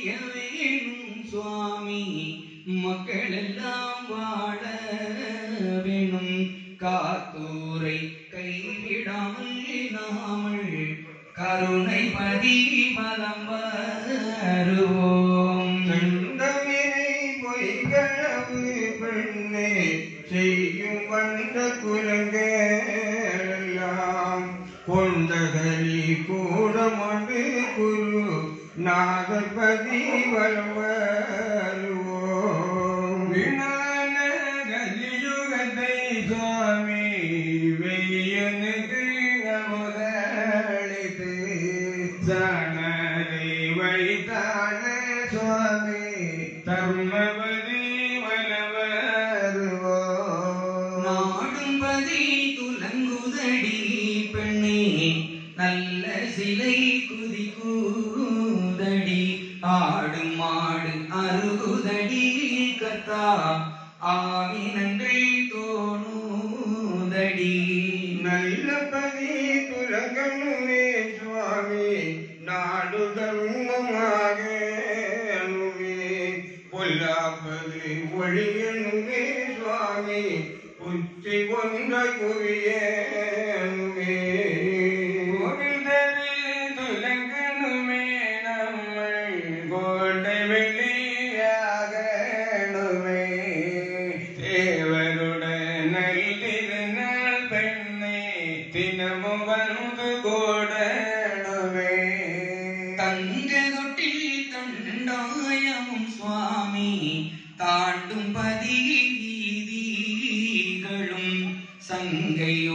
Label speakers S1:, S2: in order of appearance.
S1: வேணும் சுவாமி மக்கள் எல்லாம் வாழ வேணும் காத்தூரை கைவிடாமல் நாமல் கருணை பதி மலம் வருவோம்
S2: செந்தமிழை பொய்களவு பெண்ணே செய்யும் வந்த குலங்கெல்லாம் கொண்டகரி கூடமடு குரு நாகபதி வருவோம் வினான கலியுகத்தை சுவாமி வெய்யனுக்கு அமுதளித்து சனதை வைத்தான சுவாமி தர்மபதி வனவருவோம்
S1: நாடும்பதி துலங்குதடி பெண்ணே நல்ல சிலை குதி கூதடி ஆடும் மாடு அருகுதடி கத்தா ஆவினங்கள் தோணுதடி
S2: நல்ல பதி துலகனுமே சுவாமி நாடு தர்மமாக அணுவே பொல்லாப்பது ஒழியனுமே சுவாமி புத்தி கொண்ட குவியனுமே கோவிந்தரே துலங்கனுமே நம்மை கோட்டை வெளியாகணுமே தேவருடன் நல்திருநாள் பெண்ணே தினமும் வந்து கோடணுமே
S1: தங்க தொட்டில் தண்டாயமும் சுவாமி தாண்டும் பதி வீதிகளும் சங்கை